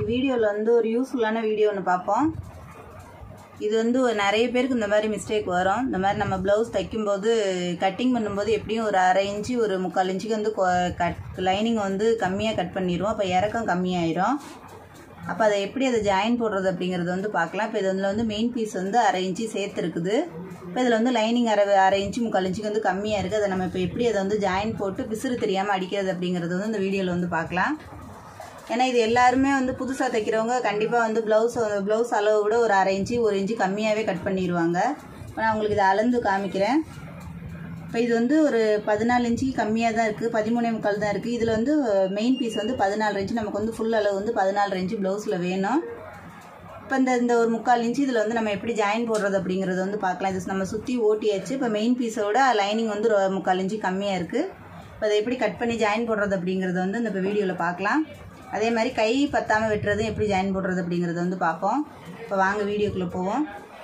வீடியோவில் வந்து ஒரு யூஸ்ஃபுல்லான வீடியோ ஒன்று பார்ப்போம் இது வந்து ஒரு நிறைய பேருக்கு இந்த மாதிரி மிஸ்டேக் வரும் இந்த மாதிரி நம்ம ப்ளவுஸ் தைக்கும்போது கட்டிங் பண்ணும்போது எப்படியும் ஒரு அரை இன்ச்சு ஒரு முக்கால் இன்ச்சுக்கு வந்து கொ- கட் லைனிங் வந்து கம்மியாக கட் பண்ணிடுவோம் அப்போ இறக்கம் கம்மியாயிரும் அப்போ அதை எப்படி அதை ஜாயின் போடுறது அப்படிங்கிறது வந்து பார்க்கலாம் இப்போ இதில் வந்து மெயின் பீஸ் வந்து அரை இன்ச்சு சேர்த்து இருக்குது இப்போ இதில் வந்து லைனிங் அரை அரை இன்ச்சு முக்கால் இன்ச்சுக்கு வந்து கம்மியாக இருக்குது அதை நம்ம இப்போ எப்படி அதை வந்து ஜாயின் போட்டு பிசுறு தெரியாமல் அடிக்கிறது அப்படிங்கிறது வந்து இந்த வீடியோவில் வந்து பார்க்கலாம் ஏன்னா இது எல்லாருமே வந்து புதுசாக தைக்கிறவங்க கண்டிப்பாக வந்து ப்ளவுஸ் ப்ளவுஸ் அளவு விட ஒரு அரை இன்ச்சு ஒரு இன்ச்சு கம்மியாகவே கட் பண்ணிடுவாங்க இப்போ நான் உங்களுக்கு இதை அளந்து காமிக்கிறேன் இப்போ இது வந்து ஒரு பதினாலு இன்ச்சுக்கு கம்மியாக தான் இருக்குது பதிமூணே முக்கால் தான் இருக்குது இதில் வந்து மெயின் பீஸ் வந்து பதினாலு இன்ச்சு நமக்கு வந்து ஃபுல் அளவு வந்து பதினாலு இன்ச்சு ப்ளவுஸில் வேணும் இப்போ இந்த இந்த ஒரு முக்கால் இன்ச்சு இதில் வந்து நம்ம எப்படி ஜாயின் போடுறது அப்படிங்கிறது வந்து பார்க்கலாம் இது நம்ம சுற்றி ஓட்டியாச்சு இப்போ மெயின் பீஸோட லைனிங் வந்து ஒரு முக்கால் இன்ச்சு கம்மியாக இருக்குது இப்போ அதை எப்படி கட் பண்ணி ஜாயின் போடுறது அப்படிங்கிறது வந்து இந்த இப்போ வீடியோவில் பார்க்கலாம் அதே மாதிரி கை பத்தாமல் வெட்டுறதும் எப்படி ஜாயின் போடுறது அப்படிங்கிறத வந்து பார்ப்போம் இப்போ வாங்க வீடியோக்குள்ளே போவோம்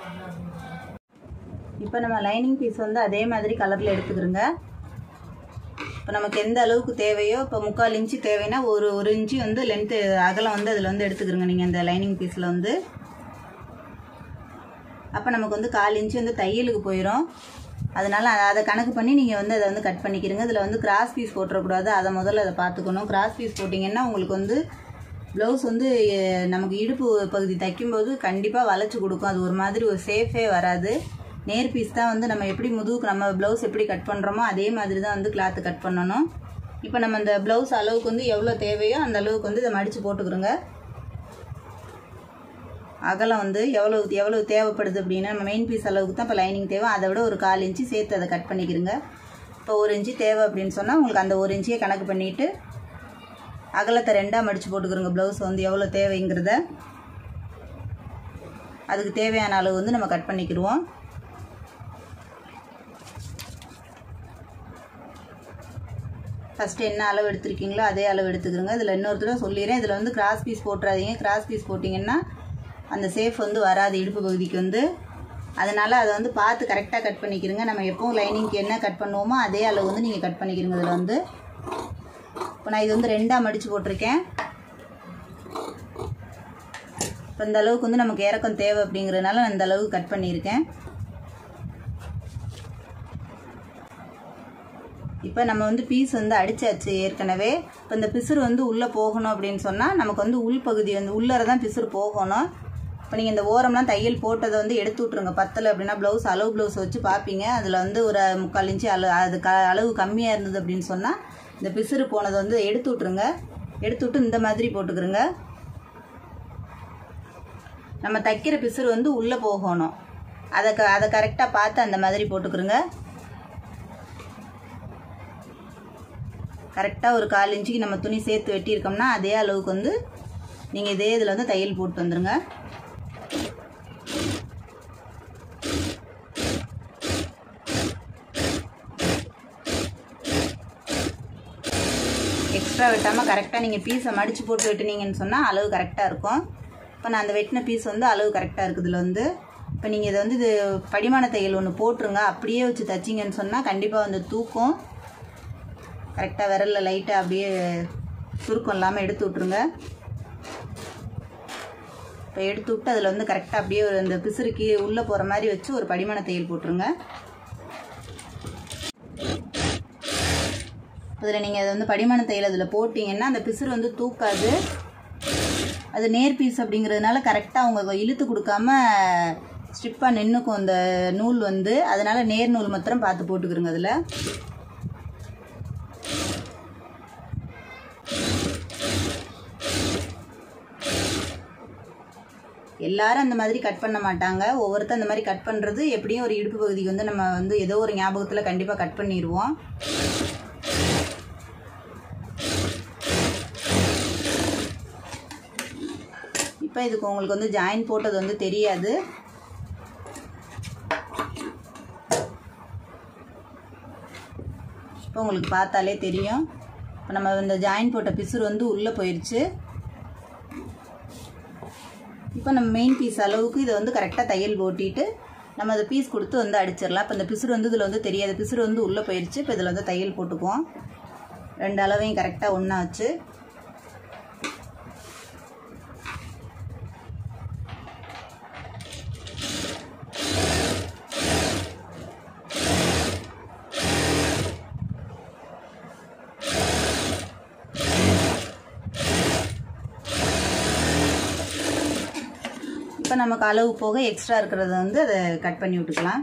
இப்போ நம்ம லைனிங் பீஸ் வந்து அதே மாதிரி கலரில் எடுத்துக்கிறோங்க இப்போ நமக்கு எந்த அளவுக்கு தேவையோ இப்போ முக்கால் இன்ச்சு தேவைன்னா ஒரு ஒரு இன்ச்சு வந்து லென்த்து அகலம் வந்து அதில் வந்து எடுத்துக்கிறோங்க நீங்கள் இந்த லைனிங் பீஸில் வந்து அப்போ நமக்கு வந்து கால் இன்ச்சு வந்து தையலுக்கு போயிடும் அதனால அ- அதை கணக்கு பண்ணி நீங்கள் வந்து அதை வந்து கட் பண்ணிக்கிறீங்க இதில் வந்து கிராஸ் பீஸ் போட்டுறக்கூடாது அதை முதல்ல அதை பார்த்துக்கணும் கிராஸ் பீஸ் போட்டிங்கன்னா உங்களுக்கு வந்து ப்ளவுஸ் வந்து எ, நமக்கு இடுப்பு பகுதி தைக்கும்போது கண்டிப்பாக வளைச்சி கொடுக்கும் அது ஒரு மாதிரி ஒரு சேஃபே வராது நேர் பீஸ் தான் வந்து நம்ம எப்படி முதுகுக்கு நம்ம ப்ளவுஸ் எப்படி கட் பண்ணுறோமோ அதே மாதிரி தான் வந்து கிளாத்து கட் பண்ணணும் இப்போ நம்ம அந்த ப்ளவுஸ் அளவுக்கு வந்து எவ்வளோ தேவையோ அந்த அளவுக்கு வந்து இதை மடித்து போட்டுக்கிறோங்க அகலம் வந்து எவ்வளோ எவ்வளோ தேவைப்படுது அப்படின்னா நம்ம மெயின் பீஸ் அளவுக்கு தான் இப்போ லைனிங் தேவை அதை விட ஒரு கால் இன்ச்சு சேர்த்து அதை கட் பண்ணிக்கிறங்க இப்போ ஒரு இன்ச்சு தேவை அப்படின்னு சொன்னால் உங்களுக்கு அந்த ஒரு இன்ச்சையே கணக்கு பண்ணிவிட்டு அகலத்தை ரெண்டாக மடித்து போட்டுக்கிறோங்க ப்ளவுஸ் வந்து எவ்வளோ தேவைங்கிறத அதுக்கு தேவையான அளவு வந்து நம்ம கட் பண்ணிக்கிடுவோம் ஃபஸ்ட்டு என்ன அளவு எடுத்திருக்கீங்களோ அதே அளவு எடுத்துக்கிறோங்க இதில் இன்னொரு தடவை சொல்லிடுறேன் இதில் வந்து கிராஸ் பீஸ் போட்டுறாதீங்க கிராஸ் பீஸ் போட்டிங்கன்னா அந்த சேஃப் வந்து வராது இடுப்பு பகுதிக்கு வந்து அதனால் அதை வந்து பார்த்து கரெக்டாக கட் பண்ணிக்கிறங்க நம்ம எப்பவும் லைனிங்க்கு என்ன கட் பண்ணுவோமோ அதே அளவு வந்து நீங்கள் கட் பண்ணிக்கிறங்க இதில் வந்து இப்போ நான் இது வந்து ரெண்டாக மடித்து போட்டிருக்கேன் இப்போ இந்த அளவுக்கு வந்து நமக்கு இறக்கம் தேவை அப்படிங்கிறதுனால நான் இந்த அளவுக்கு கட் பண்ணியிருக்கேன் இப்போ நம்ம வந்து பீஸ் வந்து அடிச்சாச்சு ஏற்கனவே இப்போ இந்த பிசுறு வந்து உள்ளே போகணும் அப்படின்னு சொன்னால் நமக்கு வந்து உள் பகுதி வந்து உள்ளர தான் பிசுறு போகணும் இப்போ நீங்கள் இந்த ஓரம்லாம் தையல் போட்டதை வந்து எடுத்து விட்ருங்க பத்தலை அப்படின்னா ப்ளவுஸ் அளவு ப்ளவுஸ் வச்சு பார்ப்பீங்க அதில் வந்து ஒரு முக்கால் இன்ச்சு அளவு அது க அளவு கம்மியாக இருந்தது அப்படின்னு சொன்னால் இந்த பிசுறு போனதை வந்து எடுத்து விட்ருங்க எடுத்து விட்டு இந்த மாதிரி போட்டுக்கிறோங்க நம்ம தைக்கிற பிசுறு வந்து உள்ளே போகணும் அதை க அதை கரெக்டாக பார்த்து அந்த மாதிரி போட்டுக்கிறோங்க கரெக்டாக ஒரு கால் இன்ச்சுக்கு நம்ம துணி சேர்த்து வெட்டியிருக்கோம்னா அதே அளவுக்கு வந்து நீங்கள் இதே இதில் வந்து தையல் போட்டு வந்துருங்க எக்ஸ்ட்ரா வெட்டாமல் கரெக்டாக நீங்கள் பீஸை மடித்து போட்டு வெட்டினீங்கன்னு சொன்னால் அளவு கரெக்டாக இருக்கும் இப்போ நான் அந்த வெட்டின பீஸ் வந்து அளவு கரெக்டாக இருக்குது இதில் வந்து இப்போ நீங்கள் இதை வந்து இது படிமான தையல் ஒன்று போட்டுருங்க அப்படியே வச்சு தைச்சிங்கன்னு சொன்னால் கண்டிப்பாக வந்து தூக்கும் கரெக்டாக விரலில் லைட்டாக அப்படியே சுருக்கம் இல்லாமல் எடுத்து விட்ருங்க இப்போ எடுத்து விட்டு அதில் வந்து கரெக்டாக அப்படியே ஒரு இந்த பிசுறுக்கு உள்ளே போகிற மாதிரி வச்சு ஒரு படிமான தையல் போட்டுருங்க அதில் நீங்கள் அதை வந்து படிமான தையல் அதில் போட்டிங்கன்னா அந்த பிசுறு வந்து தூக்காது அது நேர் பீஸ் அப்படிங்கிறதுனால கரெக்டாக அவங்க இழுத்து கொடுக்காம ஸ்ட்ரிப்பாக நின்றுக்கும் அந்த நூல் வந்து அதனால் நேர் நூல் மாத்திரம் பார்த்து போட்டுக்கிறோங்க அதில் எல்லாரும் அந்த மாதிரி கட் பண்ண மாட்டாங்க ஒவ்வொருத்தர் அந்த மாதிரி கட் பண்ணுறது எப்படியும் ஒரு இடுப்பு பகுதிக்கு வந்து நம்ம வந்து ஏதோ ஒரு ஞாபகத்தில் கண்டிப்பாக கட் பண்ணிடுவோம் இப்போ இதுக்கு உங்களுக்கு வந்து ஜாயின் போட்டது வந்து தெரியாது இப்போ உங்களுக்கு பார்த்தாலே தெரியும் இப்போ நம்ம இந்த ஜாயின் போட்ட பிசுறு வந்து உள்ளே போயிடுச்சு இப்போ நம்ம மெயின் பீஸ் அளவுக்கு இதை வந்து கரெக்டாக தையல் போட்டிட்டு நம்ம அதை பீஸ் கொடுத்து வந்து அடிச்சிடலாம் இப்போ இந்த பிசுறு வந்து இதில் வந்து தெரியாது பிசுறு வந்து உள்ளே போயிடுச்சு இப்போ இதில் வந்து தையல் போட்டுக்குவோம் ரெண்டு அளவையும் கரெக்டாக ஒன்றா வச்சு நமக்கு அளவு போக எக்ஸ்ட்ரா இருக்கிறத வந்து அதை கட் பண்ணி விட்டுக்கலாம்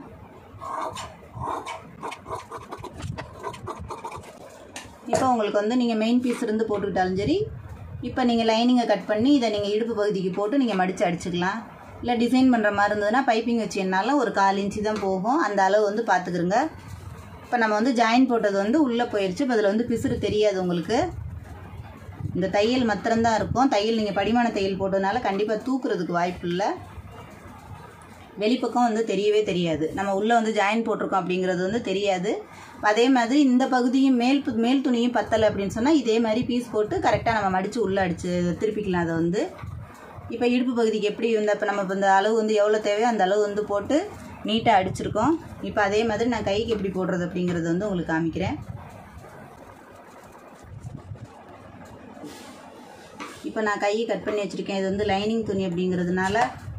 இப்போ உங்களுக்கு வந்து நீங்கள் மெயின் பீஸ் இருந்து போட்டுக்கிட்டாலும் சரி இப்போ நீங்கள் லைனிங்கை கட் பண்ணி இதை நீங்கள் இடுப்பு பகுதிக்கு போட்டு நீங்கள் மடித்து அடிச்சுக்கலாம் இல்லை டிசைன் பண்ணுற மாதிரி இருந்ததுன்னா பைப்பிங் வச்சீங்கனாலும் ஒரு கால் இன்ச்சு தான் போகும் அந்த அளவு வந்து பார்த்துக்கிறோங்க இப்போ நம்ம வந்து ஜாயின் போட்டது வந்து உள்ளே போயிடுச்சு இப்போ அதில் வந்து பிசுறு தெரியாது உங்களுக்கு இந்த தையல் மாத்திரம்தான் இருக்கும் தையல் நீங்கள் படிமான தையல் போட்டதுனால கண்டிப்பாக தூக்குறதுக்கு வாய்ப்பு இல்லை வெளிப்பக்கம் வந்து தெரியவே தெரியாது நம்ம உள்ளே வந்து ஜாயின் போட்டிருக்கோம் அப்படிங்கிறது வந்து தெரியாது அதே மாதிரி இந்த பகுதியும் மேல் பு- மேல் துணியும் பத்தலை அப்படின்னு சொன்னால் இதே மாதிரி பீஸ் போட்டு கரெக்டாக நம்ம மடித்து உள்ளே அடித்து திருப்பிக்கலாம் அதை வந்து இப்போ இடுப்பு பகுதிக்கு எப்படி இந்த இப்போ நம்ம இப்போ இந்த அளவு வந்து எவ்வளோ தேவையோ அந்த அளவு வந்து போட்டு நீட்டாக அடிச்சிருக்கோம் இப்போ அதே மாதிரி நான் கைக்கு எப்படி போடுறது அப்படிங்கிறது வந்து உங்களுக்கு காமிக்கிறேன் இப்போ நான் கையை கட் பண்ணி வச்சுருக்கேன் இது வந்து லைனிங் துணி அப்படிங்கிறதுனால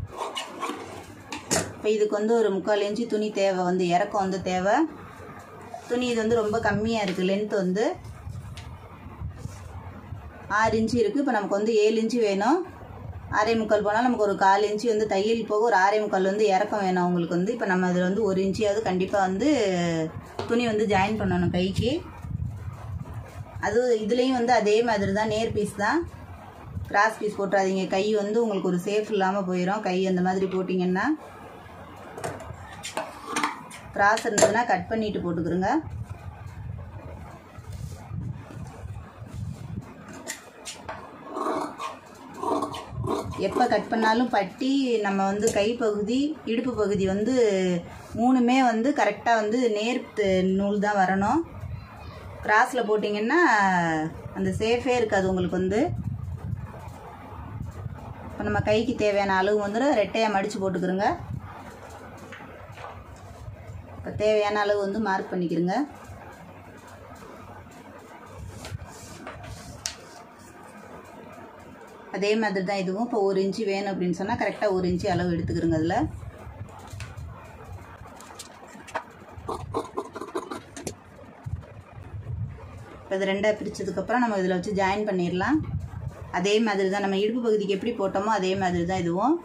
இப்போ இதுக்கு வந்து ஒரு முக்கால் இன்ச்சு துணி தேவை வந்து இறக்கம் வந்து தேவை துணி இது வந்து ரொம்ப கம்மியாக இருக்குது லென்த் வந்து ஆறு இன்ச்சு இருக்குது இப்போ நமக்கு வந்து ஏழு இன்ச்சு வேணும் ஆறே முக்கால் போனால் நமக்கு ஒரு கால் இன்ச்சு வந்து தையல் போக ஒரு ஆறே முக்கால் வந்து இறக்கம் வேணும் அவங்களுக்கு வந்து இப்போ நம்ம அதில் வந்து ஒரு இன்ச்சியாவது கண்டிப்பாக வந்து துணி வந்து ஜாயின் பண்ணணும் கைக்கு அது இதுலேயும் வந்து அதே மாதிரி தான் நேர் பீஸ் தான் கிராஸ் பீஸ் போட்டுறாதீங்க கை வந்து உங்களுக்கு ஒரு சேஃப் இல்லாமல் போயிடும் கை அந்த மாதிரி போட்டிங்கன்னா கிராஸ் இருந்ததுன்னா கட் பண்ணிட்டு போட்டுக்கிறோங்க எப்போ கட் பண்ணாலும் பட்டி நம்ம வந்து கைப்பகுதி இடுப்பு பகுதி வந்து மூணுமே வந்து கரெக்டாக வந்து நேர் த- நூல் தான் வரணும் கிராஸில் போட்டிங்கன்னா அந்த சேஃபே இருக்காது உங்களுக்கு வந்து இப்போ நம்ம கைக்கு தேவையான அளவு வந்து ரெட்டையாக மடித்து போட்டுக்கிறோங்க இப்போ தேவையான அளவு வந்து மார்க் பண்ணிக்கிறோங்க அதே மாதிரி தான் இதுவும் இப்போ ஒரு இன்ச்சு வேணும் அப்படின்னு சொன்னால் கரெக்டாக ஒரு இன்ச்சு அளவு எடுத்துக்கிறோங்க அதில் இப்போ இது ரெண்டாக பிரித்ததுக்கப்புறம் நம்ம இதில் வச்சு ஜாயின் பண்ணிடலாம் அதே மாதிரி தான் நம்ம இடுப்பு பகுதிக்கு எப்படி போட்டோமோ அதே மாதிரி தான் இதுவும்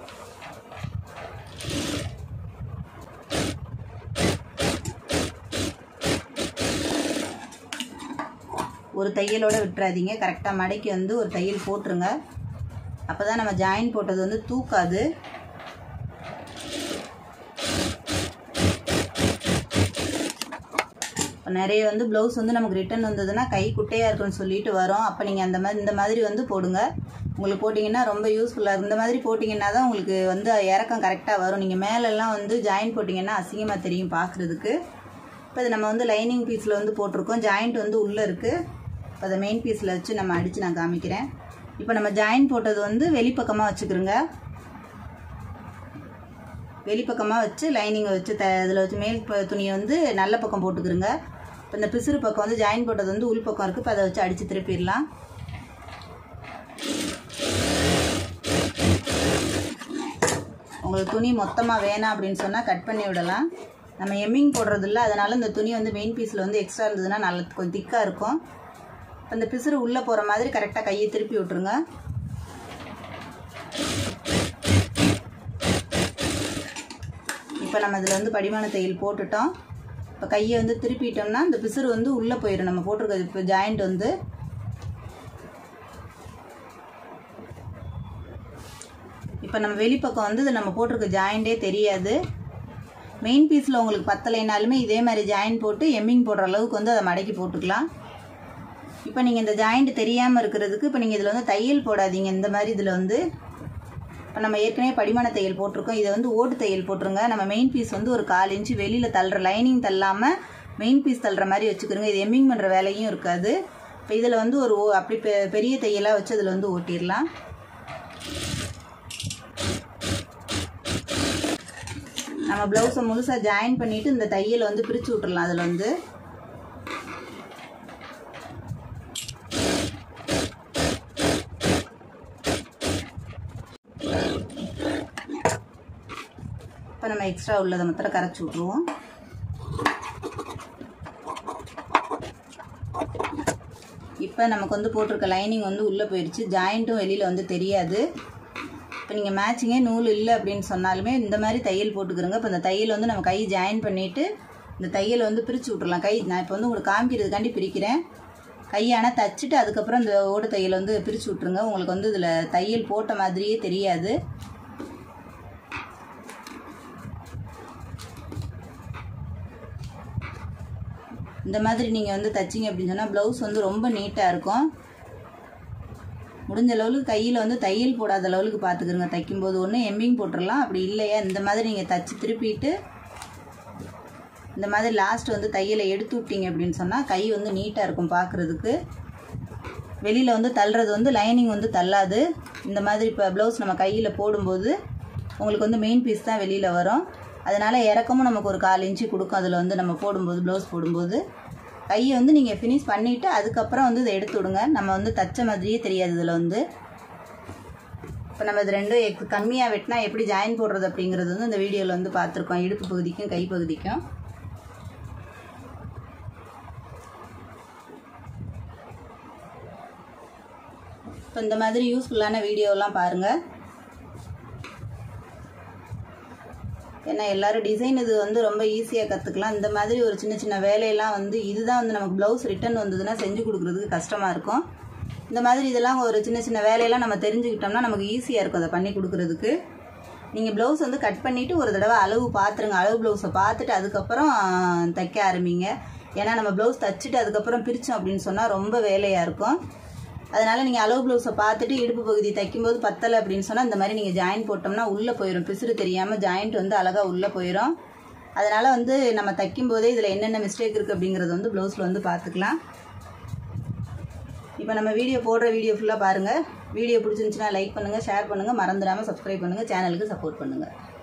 ஒரு தையலோட விட்டுறாதீங்க கரெக்டாக மடைக்கு வந்து ஒரு தையல் போட்டுருங்க அப்போ தான் நம்ம ஜாயின் போட்டது வந்து தூக்காது இப்போ நிறைய வந்து ப்ளவுஸ் வந்து நமக்கு ரிட்டன் வந்ததுன்னா கை குட்டையாக இருக்குன்னு சொல்லிட்டு வரோம் அப்போ நீங்கள் அந்த மாதிரி இந்த மாதிரி வந்து போடுங்க உங்களுக்கு போட்டிங்கன்னா ரொம்ப யூஸ்ஃபுல்லாக இருக்கும் இந்த மாதிரி போட்டிங்கன்னா தான் உங்களுக்கு வந்து இறக்கம் கரெக்டாக வரும் நீங்கள் மேலெல்லாம் வந்து ஜாயின் போட்டிங்கன்னா அசிங்கமாக தெரியும் பார்க்குறதுக்கு இப்போ இது நம்ம வந்து லைனிங் பீஸில் வந்து போட்டிருக்கோம் ஜாயிண்ட் வந்து உள்ளே இருக்குது இப்போ அதை மெயின் பீஸில் வச்சு நம்ம அடித்து நான் காமிக்கிறேன் இப்போ நம்ம ஜாயின் போட்டது வந்து வெளிப்பக்கமாக வச்சுக்கிறோங்க வெளிப்பக்கமாக வச்சு லைனிங்கை வச்சு த இதில் வச்சு மேல் ப- துணியை வந்து நல்ல பக்கம் போட்டுக்கிறோங்க இப்போ இந்த பிசுறு பக்கம் வந்து ஜாயின் போட்டது வந்து உள் பக்கம் இருக்குது இப்போ அதை வச்சு அடித்து திருப்பிடலாம் உங்களுக்கு துணி மொத்தமாக வேணாம் அப்படின்னு சொன்னால் கட் பண்ணி விடலாம் நம்ம எம்மிங் போடுறது இல்லை அதனால இந்த துணி வந்து மெயின் பீஸில் வந்து எக்ஸ்ட்ரா இருந்ததுன்னா நல்ல கொஞ்சம் திக்காக இருக்கும் இப்போ இந்த பிசுறு உள்ளே போகிற மாதிரி கரெக்டாக கையை திருப்பி விட்ருங்க இப்போ நம்ம இதில் வந்து படிமான தையல் போட்டுட்டோம் இப்போ கையை வந்து திருப்பிட்டோம்னா இந்த பிசுறு வந்து உள்ளே போயிடும் நம்ம போட்டிருக்கிறது இப்போ ஜாயிண்ட் வந்து இப்போ நம்ம வெளிப்பக்கம் வந்து இது நம்ம போட்டிருக்க ஜாயிண்டே தெரியாது மெயின் பீஸில் உங்களுக்கு பத்தலைனாலுமே இதே மாதிரி ஜாயின் போட்டு எம்மிங் போடுற அளவுக்கு வந்து அதை மடக்கி போட்டுக்கலாம் இப்போ நீங்கள் இந்த ஜாயிண்ட் தெரியாமல் இருக்கிறதுக்கு இப்போ நீங்கள் இதில் வந்து தையல் போடாதீங்க இந்த மாதிரி இதில் வந்து இப்போ நம்ம ஏற்கனவே படிமான தையல் போட்டிருக்கோம் இதை வந்து ஓட்டு தையல் போட்டுருங்க நம்ம மெயின் பீஸ் வந்து ஒரு கால் இன்ச்சு வெளியில் தள்ளுற லைனிங் தள்ளாமல் மெயின் பீஸ் தள்ளுற மாதிரி வச்சுக்கிறோங்க இது எம்மிங் பண்ணுற வேலையும் இருக்காது இப்போ இதில் வந்து ஒரு ஓ- அப்படி பெ- பெரிய தையலாக வச்சு அதில் வந்து ஓட்டிடலாம் நம்ம ப்ளவுஸை முழுசாக ஜாயின் பண்ணிவிட்டு இந்த தையலை வந்து பிரித்து விட்டுறலாம் அதில் வந்து இப்போ நம்ம எக்ஸ்ட்ரா உள்ளதை மாத்திரம் கரைச்சி விட்ருவோம் இப்போ நமக்கு வந்து போட்டிருக்க லைனிங் வந்து உள்ளே போயிடுச்சு ஜாயிண்ட்டும் வெளியில் வந்து தெரியாது இப்போ நீங்கள் மேட்சிங்கே நூல் இல்லை அப்படின்னு சொன்னாலுமே இந்த மாதிரி தையல் போட்டுக்கிறோங்க இப்போ இந்த தையல் வந்து நம்ம கை ஜாயின் பண்ணிவிட்டு இந்த தையலை வந்து பிரித்து விட்றலாம் கை நான் இப்போ வந்து உங்களுக்கு காமிக்கிறதுக்காண்டி பிரிக்கிறேன் கையானா தச்சுட்டு அதுக்கப்புறம் இந்த ஓடு தையல் வந்து பிரித்து விட்ருங்க உங்களுக்கு வந்து இதில் தையல் போட்ட மாதிரியே தெரியாது இந்த மாதிரி நீங்கள் வந்து தைச்சிங்க அப்படின்னு சொன்னால் ப்ளவுஸ் வந்து ரொம்ப நீட்டாக இருக்கும் முடிஞ்ச அளவுக்கு கையில் வந்து தையல் போடாத அளவுக்கு பார்த்துக்கிறோங்க தைக்கும்போது ஒன்று எம்மிங் போட்டுடலாம் அப்படி இல்லையா இந்த மாதிரி நீங்கள் தச்சு திருப்பிட்டு இந்த மாதிரி லாஸ்ட் வந்து தையலை எடுத்து விட்டீங்க அப்படின்னு சொன்னால் கை வந்து நீட்டாக இருக்கும் பார்க்குறதுக்கு வெளியில் வந்து தள்ளுறது வந்து லைனிங் வந்து தள்ளாது இந்த மாதிரி இப்போ ப்ளவுஸ் நம்ம கையில் போடும்போது உங்களுக்கு வந்து மெயின் பீஸ் தான் வெளியில் வரும் அதனால் இறக்கமும் நமக்கு ஒரு கால் இன்ச்சு கொடுக்கும் அதில் வந்து நம்ம போடும்போது ப்ளவுஸ் போடும்போது கையை வந்து நீங்கள் ஃபினிஷ் பண்ணிவிட்டு அதுக்கப்புறம் வந்து இதை எடுத்து விடுங்க நம்ம வந்து தச்ச மாதிரியே தெரியாது இதில் வந்து இப்போ நம்ம இது ரெண்டும் எக் கம்மியாக வெட்டினா எப்படி ஜாயின் போடுறது அப்படிங்கிறது வந்து இந்த வீடியோவில் வந்து பார்த்துருக்கோம் இடுப்பு பகுதிக்கும் கை பகுதிக்கும் இப்போ இந்த மாதிரி யூஸ்ஃபுல்லான வீடியோலாம் பாருங்கள் ஏன்னா எல்லாரும் டிசைன் இது வந்து ரொம்ப ஈஸியாக கற்றுக்கலாம் இந்த மாதிரி ஒரு சின்ன சின்ன வேலையெல்லாம் வந்து இதுதான் வந்து நமக்கு ப்ளவுஸ் ரிட்டன் வந்ததுன்னா செஞ்சு கொடுக்குறதுக்கு கஷ்டமாக இருக்கும் இந்த மாதிரி இதெல்லாம் ஒரு சின்ன சின்ன வேலையெல்லாம் நம்ம தெரிஞ்சுக்கிட்டோம்னா நமக்கு ஈஸியாக இருக்கும் அதை பண்ணி கொடுக்குறதுக்கு நீங்கள் ப்ளவுஸ் வந்து கட் பண்ணிவிட்டு ஒரு தடவை அளவு பார்த்துருங்க அளவு ப்ளவுஸை பார்த்துட்டு அதுக்கப்புறம் தைக்க ஆரம்பிங்க ஏன்னா நம்ம ப்ளவுஸ் தைச்சிட்டு அதுக்கப்புறம் பிரித்தோம் அப்படின்னு சொன்னால் ரொம்ப வேலையாக இருக்கும் அதனால் நீங்கள் அளவு ப்ளவுஸை பார்த்துட்டு இடுப்பு பகுதி தைக்கும்போது பத்தலை அப்படின்னு சொன்னால் இந்த மாதிரி நீங்கள் ஜாயின் போட்டோம்னா உள்ளே போயிடும் பிசுறு தெரியாமல் ஜாயிண்ட் வந்து அழகாக உள்ளே போயிடும் அதனால் வந்து நம்ம தைக்கும்போதே இதில் என்னென்ன மிஸ்டேக் இருக்குது அப்படிங்கிறது வந்து ப்ளவுஸில் வந்து பார்த்துக்கலாம் இப்போ நம்ம வீடியோ போடுற வீடியோ ஃபுல்லாக பாருங்கள் வீடியோ பிடிச்சிருந்துச்சுன்னா லைக் பண்ணுங்கள் ஷேர் பண்ணுங்கள் மறந்துடாமல் சப்ஸ்கிரைப் பண்ணுங்கள் சேனலுக்கு சப்போர்ட் பண்ணுங்கள்